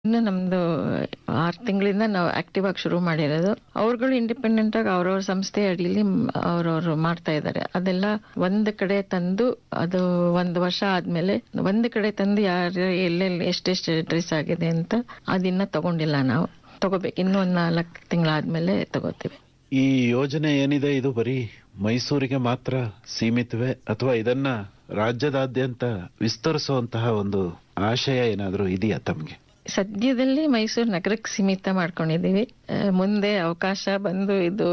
ಇನ್ನು ನಮ್ದು ಆರು ತಿಂಗಳಿಂದ ನಾವು ಆಕ್ಟಿವ್ ಆಗಿ ಶುರು ಮಾಡಿರೋದು ಅವ್ರುಗಳು ಇಂಡಿಪೆಂಡೆಂಟ್ ಆಗಿ ಅವ್ರವ್ರ ಸಂಸ್ಥೆ ಅಡಿಲಿ ಅವ್ರವ್ರು ಮಾಡ್ತಾ ಇದ್ದಾರೆ ಅದೆಲ್ಲ ಒಂದ್ ಕಡೆ ತಂದು ಅದು ಒಂದ್ ವರ್ಷ ಆದ್ಮೇಲೆ ಒಂದ್ ಕಡೆ ತಂದು ಯಾರು ಎಲ್ಲೆಲ್ಲಿ ಎಷ್ಟೆಷ್ಟು ಡ್ರೆಸ್ ಆಗಿದೆ ಅಂತ ಅದಿನ್ನ ತಗೊಂಡಿಲ್ಲ ನಾವು ತಗೋಬೇಕು ಇನ್ನೂ ಒಂದ್ ನಾಲ್ಕು ತಿಂಗಳಾದ್ಮೇಲೆ ತಗೋತೀವಿ ಈ ಯೋಜನೆ ಏನಿದೆ ಇದು ಬರೀ ಮೈಸೂರಿಗೆ ಮಾತ್ರ ಸೀಮಿತವೇ ಅಥವಾ ಇದನ್ನ ರಾಜ್ಯದಾದ್ಯಂತ ವಿಸ್ತರಿಸುವಂತಹ ಒಂದು ಆಶಯ ಏನಾದ್ರೂ ಇದೆಯಾ ತಮ್ಗೆ ಸದ್ಯದಲ್ಲಿ ಮೈಸೂರು ನಗರಕ್ಕೆ ಸೀಮಿತ ಮಾಡ್ಕೊಂಡಿದೀವಿ ಆ, ಮುಂದೆ ಅವಕಾಶ ಬಂದು ಇದು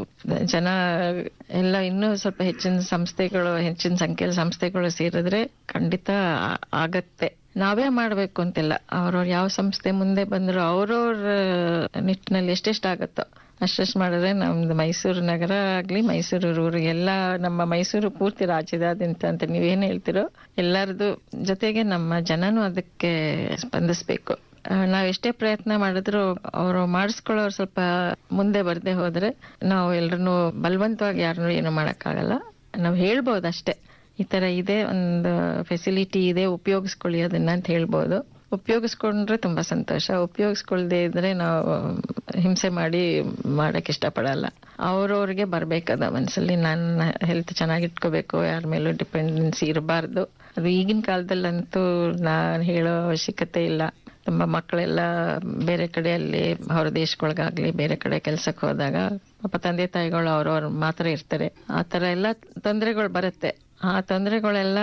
ಜನ ಎಲ್ಲ ಇನ್ನೂ ಸ್ವಲ್ಪ ಹೆಚ್ಚಿನ ಸಂಸ್ಥೆಗಳು ಹೆಚ್ಚಿನ ಸಂಖ್ಯೆಯ ಸಂಸ್ಥೆಗಳು ಸೇರಿದ್ರೆ ಖಂಡಿತ ಆ- ಆಗತ್ತೆ ನಾವೇ ಮಾಡ್ಬೇಕು ಅಂತಿಲ್ಲ ಅವ್ರವ್ರ ಯಾವ ಸಂಸ್ಥೆ ಮುಂದೆ ಬಂದ್ರು ಅವ್ರವ್ರ ನಿಟ್ಟಿನಲ್ಲಿ ಎಷ್ಟೆಷ್ಟಾಗತ್ತೋ ಅಷ್ಟೆಷ್ಟು ಮಾಡಿದ್ರೆ ನಮ್ದು ಮೈಸೂರು ನಗರ ಆಗ್ಲಿ ಮೈಸೂರು ಊರು ಎಲ್ಲ ನಮ್ಮ ಮೈಸೂರು ಪೂರ್ತಿ ರಾಜ್ಯದಾದ್ಯಂತ ಅಂತ ನೀವೇನ್ ಹೇಳ್ತಿರೋ ಎಲ್ಲರದು ಜೊತೆಗೆ ನಮ್ಮ ಜನನು ಅದಕ್ಕೆ ಸ್ಪಂದಿಸ್ಬೇಕು ಆ, ನಾವ್ ಎಷ್ಟೇ ಪ್ರಯತ್ನ ಮಾಡಿದ್ರು ಅವರು ಮಾಡಿಸ್ಕೊಳ್ಳೋರು ಸ್ವಲ್ಪ ಮುಂದೆ ಬರ್ದೇ ಹೋದ್ರೆ ನಾವು ಎಲ್ರನ್ನೂ ಬಲವಂತವಾಗಿ ಯಾರನ್ನೂ ಏನು ಮಾಡಕ್ಕಾಗಲ್ಲ ನಾವು ಹೇಳ್ಬೋದು ಅಷ್ಟೇ ಈ ತರ ಇದೆ ಒಂದು ಫೆಸಿಲಿಟಿ ಇದೆ ಉಪಯೋಗಿಸ್ಕೊಳ್ಳಿ ಅದನ್ನ ಅಂತ ಹೇಳ್ಬೋದು ಉಪಯೋಗಿಸ್ಕೊಂಡ್ರೆ ತುಂಬಾ ಸಂತೋಷ ಉಪಯೋಗಿಸ್ಕೊಳ್ದೆ ಇದ್ರೆ ನಾವು ಹಿಂಸೆ ಮಾಡಿ ಮಾಡಕ್ ಇಷ್ಟಪಡಲ್ಲ ಅವ್ರವ್ರಿಗೆ ಬರ್ಬೇಕದ ಮನ್ಸಲ್ಲಿ ನನ್ನ ಹೆಲ್ತ್ ಚೆನ್ನಾಗಿಟ್ಕೋಬೇಕು ಯಾರ ಮೇಲೂ ಡಿಪೆಂಡೆನ್ಸಿ ಇರಬಾರ್ದು ಅದು ಈಗಿನ ಕಾಲದಲ್ಲಂತೂ ನಾನು ಹೇಳೋ ಅವಶ್ಯಕತೆ ಇಲ್ಲ ತುಂಬ ಮಕ್ಕಳೆಲ್ಲ ಬೇರೆ ಕಡೆಯಲ್ಲಿ ಹೊರ ದೇಶಗಳಿಗಾಗ್ಲಿ ಬೇರೆ ಕಡೆ ಕೆಲ್ಸಕ್ಕೆ ಹೋದಾಗ ಪಾಪ ತಂದೆ ತಾಯಿಗಳು ಅವ್ರವ್ರ ಮಾತ್ರ ಇರ್ತಾರೆ ಆ ತರ ಎಲ್ಲ ತೊಂದರೆಗಳು ಬರುತ್ತೆ ಆ ತೊಂದರೆಗಳೆಲ್ಲ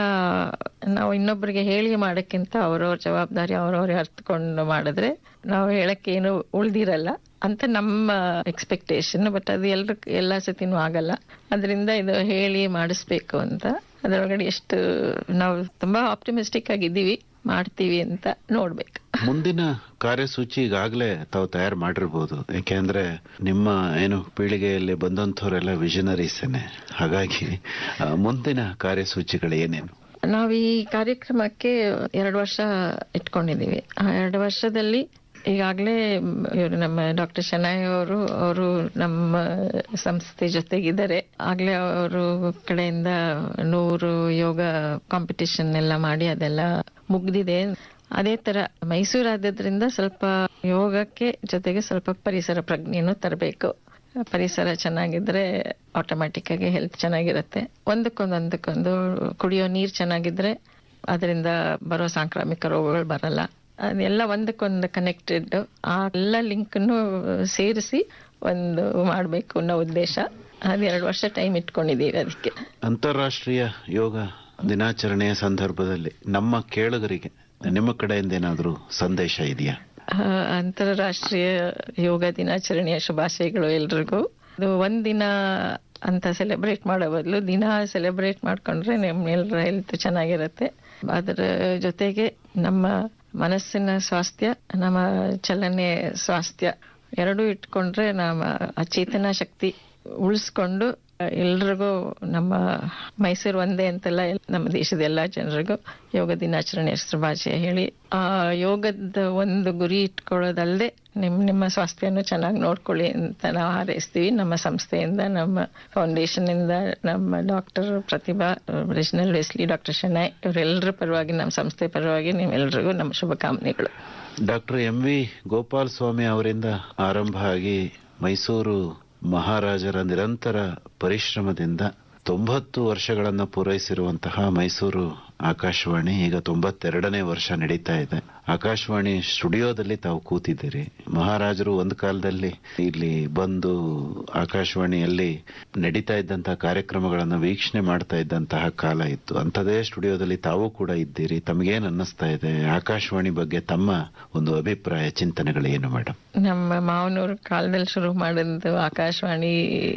ನಾವು ಇನ್ನೊಬ್ಬರಿಗೆ ಹೇಳಿ ಮಾಡಕ್ಕಿಂತ ಅವ್ರವ್ರ ಜವಾಬ್ದಾರಿ ಅವ್ರವ್ರೆ ಅರ್ಥಕೊಂಡು ಮಾಡಿದ್ರೆ ನಾವು ಹೇಳಕ್ಕೆ ಏನು ಉಳ್ದಿರಲ್ಲ ಅಂತ ನಮ್ಮ ಎಕ್ಸ್ಪೆಕ್ಟೇಷನ್ ಬಟ್ ಅದು ಎಲ್ರ ಎಲ್ಲಾ ಸತಿನೂ ಆಗಲ್ಲ ಅದರಿಂದ ಇದು ಹೇಳಿ ಮಾಡಿಸ್ಬೇಕು ಅಂತ ಅದರೊಳಗಡೆ ಎಷ್ಟು ನಾವು ತುಂಬಾ ಆಪ್ಟಿಮಿಸ್ಟಿಕ್ ಆಗಿದ್ದೀವಿ ಮಾಡ್ತೀವಿ ಅಂತ ನೋಡ್ಬೇಕು ಮುಂದಿನ ಕಾರ್ಯಸೂಚಿ ಈಗಾಗಲೇ ತಾವು ತಯಾರು ಮಾಡಿರ್ಬೋದು ಯಾಕೆಂದ್ರೆ ನಿಮ್ಮ ಏನು ಪೀಳಿಗೆಯಲ್ಲಿ ಬಂದಂಥವರೆಲ್ಲ ವಿಷನರೀಸೇನೆ ಹಾಗಾಗಿ ಆ, ಮುಂದಿನ ಕಾರ್ಯಸೂಚಿಗಳು ಏನೇನು ನಾವು ಈ ಕಾರ್ಯಕ್ರಮಕ್ಕೆ ಎರಡು ವರ್ಷ ಇಟ್ಕೊಂಡಿದೀವಿ ಆ ಎರಡು ವರ್ಷದಲ್ಲಿ ಈಗಾಗಲೇ ಇವರು ನಮ್ಮ ಡಾಕ್ಟರ್ ಶನಾಯ್ ಅವರು ಅವರು ನಮ್ಮ ಸಂಸ್ಥೆ ಜೊತೆಗಿದ್ದಾರೆ ಆಗ್ಲೇ ಅವರು ಕಡೆಯಿಂದ ನೂರು ಯೋಗ ಕಾಂಪಿಟಿಷನ್ ಎಲ್ಲ ಮಾಡಿ ಅದೆಲ್ಲ ಮುಗ್ದಿದೆ ಅದೇ ತರ ಮೈಸೂರಾದ್ರಿಂದ ಸ್ವಲ್ಪ ಯೋಗಕ್ಕೆ ಜೊತೆಗೆ ಸ್ವಲ್ಪ ಪರಿಸರ ಪ್ರಜ್ಞೆನೂ ತರಬೇಕು ಪರಿಸರ ಚೆನ್ನಾಗಿದ್ರೆ ಆಟೋಮ್ಯಾಟಿಕ್ ಆಗಿ ಹೆಲ್ತ್ ಚೆನ್ನಾಗಿರುತ್ತೆ ಒಂದಕ್ಕೊಂದು ಒಂದಕ್ಕೊಂದು ಕುಡಿಯೋ ನೀರ್ ಚೆನ್ನಾಗಿದ್ರೆ ಅದರಿಂದ ಬರೋ ಸಾಂಕ್ರಾಮಿಕ ರೋಗಗಳು ಬರಲ್ಲ ಅದೆಲ್ಲ ಒಂದಕ್ಕೊಂದು ಕನೆಕ್ಟೆಡ್ ಆ ಎಲ್ಲ ಲಿಂಕ್ನು ಸೇರಿಸಿ ಒಂದು ಮಾಡಬೇಕು ಅನ್ನೋ ಉದ್ದೇಶ ಅದ್ ಎರಡು ವರ್ಷ ಟೈಮ್ ಇಟ್ಕೊಂಡಿದೀವಿ ಅದಕ್ಕೆ ಅಂತಾರಾಷ್ಟ್ರೀಯ ಯೋಗ ದಿನಾಚರಣೆಯ ಸಂದರ್ಭದಲ್ಲಿ ನಮ್ಮ ಕೇಳುಗರಿಗೆ ನಿಮ್ಮ ಕಡೆಯಿಂದ ಏನಾದರೂ ಸಂದೇಶ ಇದೆಯಾ ಆ, ಅಂತಾರಾಷ್ಟ್ರೀಯ ಯೋಗ ದಿನಾಚರಣೆಯ ಶುಭಾಶಯಗಳು ಎಲ್ರಿಗೂ ಇದು ಒಂದಿನ ಅಂತ ಸೆಲೆಬ್ರೇಟ್ ಮಾಡೋ ಬದಲು ದಿನ ಸೆಲೆಬ್ರೇಟ್ ಮಾಡ್ಕೊಂಡ್ರೆ ನಮ್ಮೆಲ್ಲರ ಹೆಲ್ತ್ ಚೆನ್ನಾಗಿರುತ್ತೆ ಅದರ ಜೊತೆಗೆ ನಮ್ಮ ಮನಸ್ಸಿನ ಸ್ವಾಸ್ಥ್ಯ ನಮ್ಮ ಚಲನೆ ಸ್ವಾಸ್ಥ್ಯ ಎರಡೂ ಇಟ್ಕೊಂಡ್ರೆ ನಮ್ಮ ಆ ಚೇತನ ಶಕ್ತಿ ಉಳಿಸ್ಕೊಂಡು ಎಲ್ರಿಗೂ ನಮ್ಮ ಮೈಸೂರು ಒಂದೇ ಅಂತಲ್ಲ ಎಲ್- ನಮ್ಮ ದೇಶದ ಎಲ್ಲಾ ಜನರಿಗೂ ಯೋಗ ದಿನಾಚರಣೆ ಶುಭಾಶಯ ಹೇಳಿ ಆ ಯೋಗದ ಒಂದು ಗುರಿ ಇಟ್ಕೊಳ್ಳೋದಲ್ಲದೆ ನಿಮ್ ನಿಮ್ಮ ಸ್ವಾಸ್ಥ್ಯನೂ ಚೆನ್ನಾಗಿ ನೋಡ್ಕೊಳ್ಳಿ ಅಂತ ನಾವು ಹಾರೈಸ್ತೀವಿ ನಮ್ಮ ಸಂಸ್ಥೆಯಿಂದ ನಮ್ಮ ಫೌಂಡೇಶನ್ ಇಂದ ನಮ್ಮ doctor Prathibha Reginald Wesley doctor Shanay ಇವರೆಲ್ಲರ ಪರವಾಗಿ ನಮ್ಮ ಸಂಸ್ಥೆ ಪರವಾಗಿ ನಿಮ್ಮೆಲ್ರಿಗೂ ನಮ್ಮ ಶುಭಕಾಮನೆಗಳು doctor M V Gopal Swamy ಅವರಿಂದ ಆರಂಭ ಆಗಿ ಮೈಸೂರು ಮಹಾರಾಜರ ನಿರಂತರ ಪರಿಶ್ರಮದಿಂದ ತೊಂಬತ್ತು ವರ್ಷಗಳನ್ನು ಪೂರೈಸಿರುವಂತಹ ಮೈಸೂರು ಆಕಾಶವಾಣಿ ಈಗ ತೊಂಬತ್ತೆರಡನೇ ವರ್ಷ ನಡೀತಾ ಇದೆ ಆಕಾಶವಾಣಿ ಸ್ಟುಡಿಯೋದಲ್ಲಿ ತಾವು ಕೂತಿದ್ದೀರಿ ಮಹಾರಾಜರು ಒಂದು ಕಾಲದಲ್ಲಿ ಇಲ್ಲಿ ಬಂದು ಆಕಾಶವಾಣಿಯಲ್ಲಿ ನಡೀತಾ ಇದ್ದಂತಹ ಕಾರ್ಯಕ್ರಮಗಳನ್ನು ವೀಕ್ಷಣೆ ಮಾಡ್ತಾ ಇದ್ದಂತಹ ಕಾಲ ಇತ್ತು ಅಂಥದೇ ಸ್ಟುಡಿಯೋದಲ್ಲಿ ತಾವು ಕೂಡ ಇದ್ದೀರಿ ತಮಗೇನು ಅನ್ನಿಸ್ತಾ ಇದೆ ಆಕಾಶವಾಣಿ ಬಗ್ಗೆ ತಮ್ಮ ಒಂದು ಅಭಿಪ್ರಾಯ ಚಿಂತನೆಗಳು ಏನು ಮೇಡಮ್ ನಮ್ಮ ಮಾವನೂರು ಕಾಲದಲ್ಲಿ ಶುರು ಮಾಡಿದ್ದು ಆಕಾಶವಾಣಿ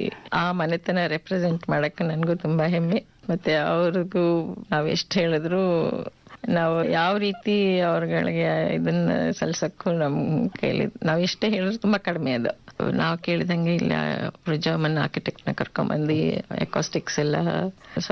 ಆ ಮನೆತನ ರೆಪ್ರೆಸೆಂಟ್ ಮಾಡಕ್ಕೆ ನನಗೂ ತುಂಬಾ ಹೆಮ್ಮೆ ಮತ್ತೆ ಅವ್ರಿಗೂ ನಾವ್ ಎಷ್ಟು ಹೇಳಿದ್ರು ನಾವು ಯಾವ ರೀತಿ ಅವ್ರಗಳಿಗೆ ಇದನ್ನ ಸಲ್ಸಕ್ಕೂ ನಮ್ ಕೈಲಿ ನಾವ್ ಎಷ್ಟೇ ಹೇಳಿದ್ರು ತುಂಬಾ ಕಡಿಮೆ ಅದು ನಾವು ಕೇಳಿದಂಗೆ ಇಲ್ಲ ಜರ್ಮನ್ ಆರ್ಕಿಟೆಕ್ಟ್ ನ ಕರ್ಕೊಂಬಂದು ಎಕಾಸ್ಟಿಕ್ಸ್ ಎಲ್ಲ ಸ್ವತಃ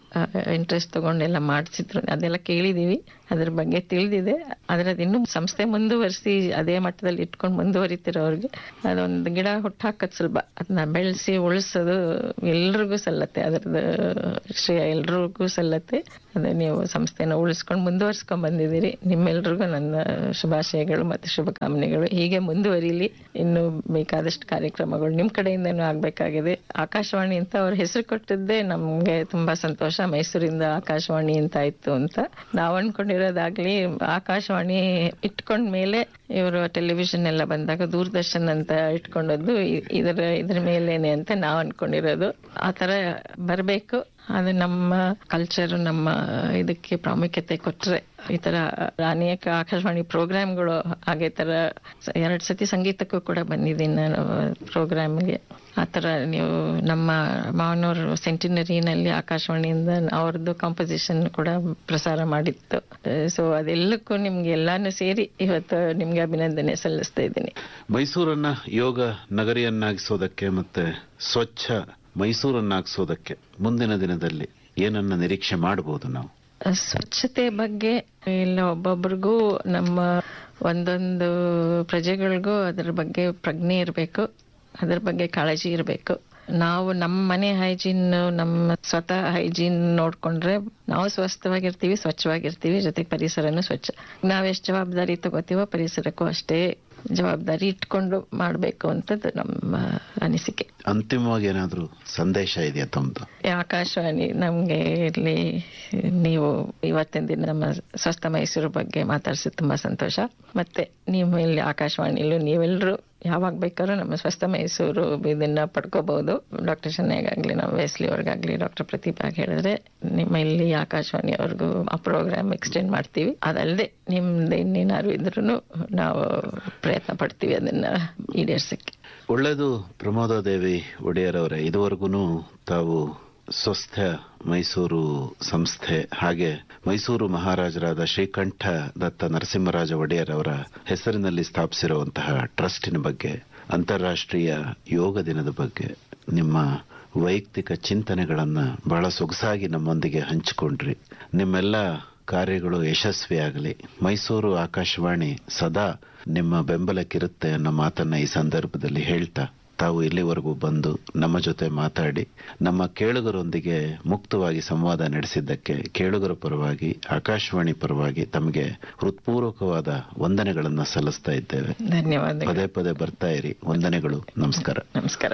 ಇಂಟ್ರೆಸ್ಟ್ ತಗೊಂಡೆಲ್ಲ ಮಾಡಿಸಿದ್ರು ಅದೆಲ್ಲ ಕೇಳಿದೀವಿ ಅದ್ರ ಬಗ್ಗೆ ತಿಳಿದಿದೆ ಆದ್ರೆ ಅದಿನ್ನೂ ಸಂಸ್ಥೆ ಮುಂದುವರಿಸಿ ಅದೇ ಮಟ್ಟದಲ್ಲಿ ಇಟ್ಕೊಂಡು ಮುಂದುವರಿತಿರೋರ್ಗೆ ಅದೊಂದು ಗಿಡ ಹುಟ್ಟಾಕದ್ ಸುಲಭ ಅದನ್ನ ಬೆಳೆಸಿ ಉಳಿಸೋದು ಎಲ್ರಿಗೂ ಸಲ್ಲತ್ತೆ ಅದ್ರದ್ದು ಶ್ರೇಯ ಎಲ್ರಿಗೂ ಸಲ್ಲತ್ತೆ ಅದೇ ನೀವು ಸಂಸ್ಥೆನ ಉಳಿಸ್ಕೊಂಡು ಮುಂದುವರ್ಸ್ಕೊಂಡ್ ಬಂದಿದ್ದೀರಿ ನಿಮ್ಮೆಲ್ರಿಗೂ ನನ್ನ ಶುಭಾಶಯಗಳು ಮತ್ತು ಶುಭಕಾಮನೆಗಳು ಹೀಗೆ ಮುಂದುವರಿಲಿ ಇನ್ನು ಬೇಕಾದಷ್ಟು ಕಾರ್ಯಕ್ರಮಗಳು ನಿಮ್ ಕಡೆಯಿಂದನೂ ಆಗ್ಬೇಕಾಗಿದೆ ಆಕಾಶವಾಣಿ ಅಂತ ಅವ್ರ ಹೆಸರು ಕೊಟ್ಟಿದ್ದೇ ನಮ್ಗೆ ತುಂಬಾ ಸಂತೋಷ ಮೈಸೂರಿಂದ ಆಕಾಶವಾಣಿ ಅಂತ ಆಯ್ತು ಅಂತ ನಾವ್ ಅನ್ಕೊಂಡಿರೋದಾಗ್ಲಿ ಆಕಾಶವಾಣಿ ಇಟ್ಕೊಂಡ್ ಮೇಲೆ ಇವರು ಟೆಲಿವಿಷನ್ ಎಲ್ಲ ಬಂದಾಗ ದೂರದರ್ಶನ್ ಅಂತ ಇಟ್ಕೊಂಡದ್ದು ಇ- ಇದರ ಇದ್ರ ಮೇಲೇನೆ ಅಂತ ನಾವ್ ಅನ್ಕೊಂಡಿರೋದು ಆತರ ಬರ್ಬೇಕು ಅದು ನಮ್ಮ ಕಲ್ಚರ್ ನಮ್ಮ ಇದಕ್ಕೆ ಪ್ರಾಮುಖ್ಯತೆ ಕೊಟ್ರೆ ಈ ತರ ಅನೇಕ ಆಕಾಶವಾಣಿ ಪ್ರೋಗ್ರಾಮ್ಗಳು ಹಾಗೆ ತರ ಸ- ಎರಡ್ ಸತಿ ಸಂಗೀತಕ್ಕೂ ಕೂಡ ಬಂದಿದ್ದೀನಿ ನಾನು ಪ್ರೋಗ್ರಾಮ್ಗೆ ಆ ತರ ನೀವು ನಮ್ಮ ಮಾವನವ್ರ ಸೆಂಟಿನರಿನಲ್ಲಿ ಆಕಾಶವಾಣಿಯಿಂದ ಅವ್ರದ್ದು ಕಾಂಪೋಸಿಷನ್ ಕೂಡ ಪ್ರಸಾರ ಮಾಡಿತ್ತು ಸೊ ಅದೆಲ್ಲಕ್ಕೂ ನಿಮ್ಗೆ ಎಲ್ಲಾನು ಸೇರಿ ಇವತ್ತು ನಿಮ್ಗೆ ಅಭಿನಂದನೆ ಸಲ್ಲಿಸ್ತಾ ಇದ್ದೀನಿ ಮೈಸೂರನ್ನ ಯೋಗ ನಗರಿಯನ್ನಾಗಿಸೋದಕ್ಕೆ ಮತ್ತೆ ಸ್ವಚ್ಛ ಮೈಸೂರನ್ನಾಗಿಸೋದಕ್ಕೆ ಮುಂದಿನ ದಿನದಲ್ಲಿ ಏನನ್ನ ನಿರೀಕ್ಷೆ ಮಾಡಬಹುದು ನಾವು ಸ್ವಚ್ಛತೆ ಬಗ್ಗೆ ಇಲ್ಲ ಒಬ್ಬೊಬ್ರಿಗೂ ನಮ್ಮ ಒಂದೊಂದು ಪ್ರಜೆಗಳಿಗೂ ಅದ್ರ ಬಗ್ಗೆ ಪ್ರಜ್ಞೆ ಇರಬೇಕು ಅದ್ರ ಬಗ್ಗೆ ಕಾಳಜಿ ಇರಬೇಕು ನಾವು ನಮ್ಮ ಮನೆ ಹೈಜೀನ್ ನಮ್ಮ ಸ್ವತಃ ಹೈಜೀನ್ ನೋಡ್ಕೊಂಡ್ರೆ ನಾವು ಸ್ವಸ್ಥವಾಗಿರ್ತೀವಿ ಸ್ವಚ್ಛವಾಗಿರ್ತೀವಿ ಜೊತೆಗೆ ಪರಿಸರನು ಸ್ವಚ್ಛ ನಾವೆಷ್ಟು ಜವಾಬ್ದಾರಿ ತಗೋತೀವೋ ಪರಿಸರಕ್ಕೂ ಅಷ್ಟೇ ಜವಾಬ್ದಾರಿ ಇಟ್ಕೊಂಡು ಮಾಡ್ಬೇಕು ಅಂತದ್ದು ನಮ್ಮ ಅನಿಸಿಕೆ ಅಂತಿಮವಾಗಿ ಏನಾದ್ರೂ ಸಂದೇಶ ಇದೆಯಾ ತಮ್ದು ಈ ಆಕಾಶವಾಣಿ ನಮ್ಗೆ ಇಲ್ಲಿ ನೀವು ಇವತ್ತಿನ ದಿನ ನಮ್ಮ ಸ್ವಸ್ಥ ಮೈಸೂರು ಬಗ್ಗೆ ಮಾತಾಡ್ಸಿದ್ ತುಂಬಾ ಸಂತೋಷ ಮತ್ತೆ ನಿಮ್ಮ ಇಲ್ಲಿ ಆಕಾಶವಾಣಿಲೂ ನೀವೆಲ್ಲರೂ ಯಾವಾಗ ಬೇಕಾದ್ರೂ ನಮ್ಮ ಸ್ವಸ್ಥ ಮೈಸೂರು ಇದನ್ನ ಪಡ್ಕೋಬಹುದು ಡಾಕ್ಟರ್ ಚೆನ್ನೈಗಾಗ್ಲಿ ನಾವು ವೆಸ್ಲಿ ಅವ್ರಿಗಾಗ್ಲಿ ಡಾಕ್ಟರ್ ಪ್ರತಿಭಾಗ್ ಹೇಳಿದ್ರೆ ನಿಮ್ಮ ಇಲ್ಲಿ ಆಕಾಶವಾಣಿಯವ್ರಿಗೂ ಆ ಪ್ರೋಗ್ರಾಮ್ ಎಕ್ಸ್ಟೆಂಡ್ ಮಾಡ್ತೀವಿ ಅದಲ್ಲದೆ ನಿಮ್ದು ಇನ್ನೇನಾದ್ರು ಇದ್ರೂ ನಾವು ಪ್ರಯತ್ನ ಪಡ್ತೀವಿ ಅದನ್ನ ಈಡೇರ್ಸಕ್ಕೆ ಒಳ್ಳೆಯದು ಪ್ರಮೋದ ದೇವಿ ಒಡೆಯರ್ ಅವರೇ ಇದುವರೆಗೂ ತಾವು ಸ್ವಸ್ಥ ಮೈಸೂರು ಸಂಸ್ಥೆ ಹಾಗೆ ಮೈಸೂರು ಮಹಾರಾಜರಾದ ಶ್ರೀಕಂಠ ದತ್ತ ನರಸಿಂಹರಾಜ ಒಡೆಯರ್ ಅವರ ಹೆಸರಿನಲ್ಲಿ ಸ್ಥಾಪಿಸಿರುವಂತಹ ಟ್ರಸ್ಟಿನ ಬಗ್ಗೆ ಅಂತಾರಾಷ್ಟ್ರೀಯ ಯೋಗ ದಿನದ ಬಗ್ಗೆ ನಿಮ್ಮ ವೈಯಕ್ತಿಕ ಚಿಂತನೆಗಳನ್ನ ಬಹಳ ಸೊಗಸಾಗಿ ನಮ್ಮೊಂದಿಗೆ ಹಂಚಿಕೊಂಡ್ರಿ ನಿಮ್ಮೆಲ್ಲ ಕಾರ್ಯಗಳು ಯಶಸ್ವಿಯಾಗಲಿ ಮೈಸೂರು ಆಕಾಶವಾಣಿ ಸದಾ ನಿಮ್ಮ ಬೆಂಬಲಕ್ಕಿರುತ್ತೆ ಅನ್ನೋ ಮಾತನ್ನ ಈ ಸಂದರ್ಭದಲ್ಲಿ ಹೇಳ್ತಾ ತಾವು ಇಲ್ಲಿವರೆಗೂ ಬಂದು ನಮ್ಮ ಜೊತೆ ಮಾತಾಡಿ ನಮ್ಮ ಕೇಳುಗರೊಂದಿಗೆ ಮುಕ್ತವಾಗಿ ಸಂವಾದ ನಡೆಸಿದ್ದಕ್ಕೆ ಕೇಳುಗರ ಪರವಾಗಿ ಆಕಾಶವಾಣಿ ಪರವಾಗಿ ತಮಗೆ ಹೃತ್ಪೂರ್ವಕವಾದ ವಂದನೆಗಳನ್ನ ಸಲ್ಲಿಸ್ತಾ ಇದ್ದೇವೆ ಧನ್ಯವಾದಗಳು ಪದೇ ಪದೇ ಬರ್ತಾ ಇರಿ ವಂದನೆಗಳು ನಮಸ್ಕಾರ ನಮಸ್ಕಾರ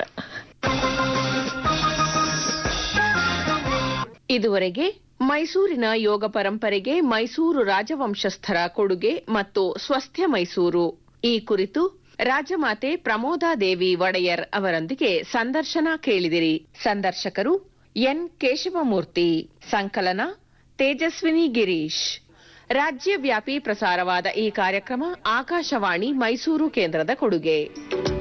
ಇದುವರೆಗೆ ಮೈಸೂರಿನ ಯೋಗ ಪರಂಪರೆಗೆ ಮೈಸೂರು ರಾಜವಂಶಸ್ಥರ ಕೊಡುಗೆ ಮತ್ತು ಸ್ವಸ್ಥ್ಯ ಮೈಸೂರು ಈ ಕುರಿತು ರಾಜಮಾತೆ ಪ್ರಮೋದಾದೇವಿ ಒಡೆಯರ್ ಅವರೊಂದಿಗೆ ಸಂದರ್ಶನ ಕೇಳಿದಿರಿ ಸಂದರ್ಶಕರು ಎನ್ ಕೇಶವಮೂರ್ತಿ ಸಂಕಲನ ತೇಜಸ್ವಿನಿ ಗಿರೀಶ್ ರಾಜ್ಯವ್ಯಾಪಿ ಪ್ರಸಾರವಾದ ಈ ಕಾರ್ಯಕ್ರಮ ಆಕಾಶವಾಣಿ ಮೈಸೂರು ಕೇಂದ್ರದ ಕೊಡುಗೆ